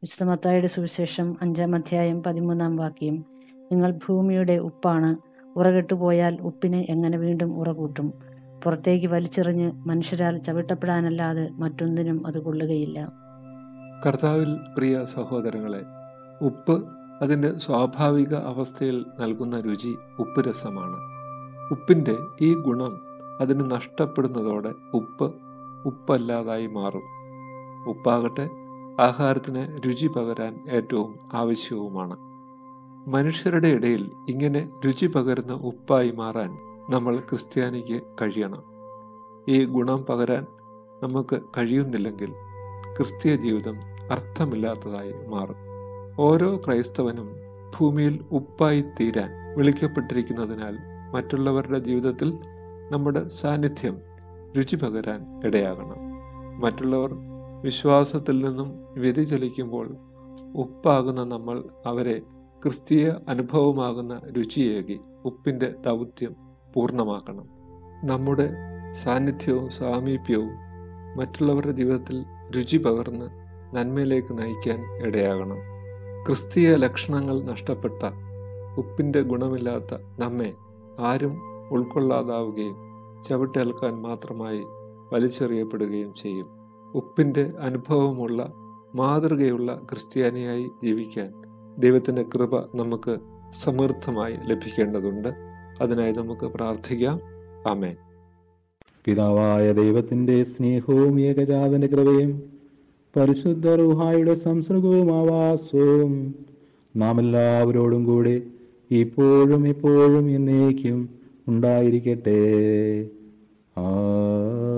വിശുദ്ധ മത്തായിയുടെ സുവിശേഷം അഞ്ചാം അധ്യായം പതിമൂന്നാം വാക്യം നിങ്ങൾ ഭൂമിയുടെ ഉപ്പാണ് ഉറകെട്ടുപോയാൽ ഉപ്പിനെ എങ്ങനെ വീണ്ടും ഉറകൂട്ടും പുറത്തേക്ക് വലിച്ചെറിഞ്ഞ് മനുഷ്യരാൽ ചവിട്ടപ്പെടാനല്ലാതെ മറ്റൊന്നിനും അത് കൊള്ളുകയില്ല കർത്താവിൽ പ്രിയ സഹോദരങ്ങളെ ഉപ്പ് അതിൻ്റെ സ്വാഭാവിക അവസ്ഥയിൽ നൽകുന്ന രുചി ഉപ്പ് രസമാണ് ഉപ്പിൻ്റെ ഈ ഗുണം അതിന് നഷ്ടപ്പെടുന്നതോടെ ഉപ്പ് ഉപ്പല്ലാതായി മാറും ഉപ്പാകട്ടെ ആഹാരത്തിന് രുചി പകരാൻ ഏറ്റവും ആവശ്യവുമാണ് മനുഷ്യരുടെ ഇടയിൽ ഇങ്ങനെ രുചി പകരുന്ന ഉപ്പായി മാറാൻ നമ്മൾ ക്രിസ്ത്യാനിക്ക് കഴിയണം ഈ ഗുണം പകരാൻ നമുക്ക് കഴിയുന്നില്ലെങ്കിൽ ക്രിസ്തീയ ജീവിതം അർത്ഥമില്ലാത്തതായി മാറും ഓരോ ക്രൈസ്തവനും ഭൂമിയിൽ ഉപ്പായി തീരാൻ വിളിക്കപ്പെട്ടിരിക്കുന്നതിനാൽ മറ്റുള്ളവരുടെ ജീവിതത്തിൽ നമ്മുടെ സാന്നിധ്യം രുചി പകരാൻ ഇടയാകണം മറ്റുള്ളവർ വിശ്വാസത്തിൽ നിന്നും വ്യതിചലിക്കുമ്പോൾ ഉപ്പാകുന്ന നമ്മൾ അവരെ ക്രിസ്തീയ അനുഭവമാകുന്ന രുചിയേകി ഉപ്പിൻ്റെ ദൗത്യം പൂർണ്ണമാക്കണം നമ്മുടെ സാന്നിധ്യവും സാമീപ്യവും മറ്റുള്ളവരുടെ ജീവിതത്തിൽ രുചി പകർന്ന് നന്മയിലേക്ക് നയിക്കാൻ ഇടയാകണം ക്രിസ്തീയ ലക്ഷണങ്ങൾ നഷ്ടപ്പെട്ട ഉപ്പിൻ്റെ ഗുണമില്ലാത്ത നമ്മെ ആരും ഉൾക്കൊള്ളാതാവുകയും ചവിട്ടേൽക്കാൻ മാത്രമായി വലിച്ചെറിയപ്പെടുകയും ചെയ്യും ഉപ്പിൻ്റെ അനുഭവമുള്ള മാതൃകയുള്ള ക്രിസ്ത്യാനിയായി ജീവിക്കാൻ ദൈവത്തിൻ്റെ കൃപ നമുക്ക് സമൃദ്ധമായി ലഭിക്കേണ്ടതുണ്ട് അതിനായി നമുക്ക് പ്രാർത്ഥിക്കാം ആമേൻ പിതാവായ ദൈവത്തിൻ്റെ സ്നേഹവും ഏകജാതന്റെ കൃപയും പരിശുദ്ധ റുഹായുടെ സംസർഗവും ആവാസവും നാം എല്ലാവരോടും കൂടെ ഇപ്പോഴും എപ്പോഴും എന്നേക്കും ഉണ്ടായിരിക്കട്ടെ ആ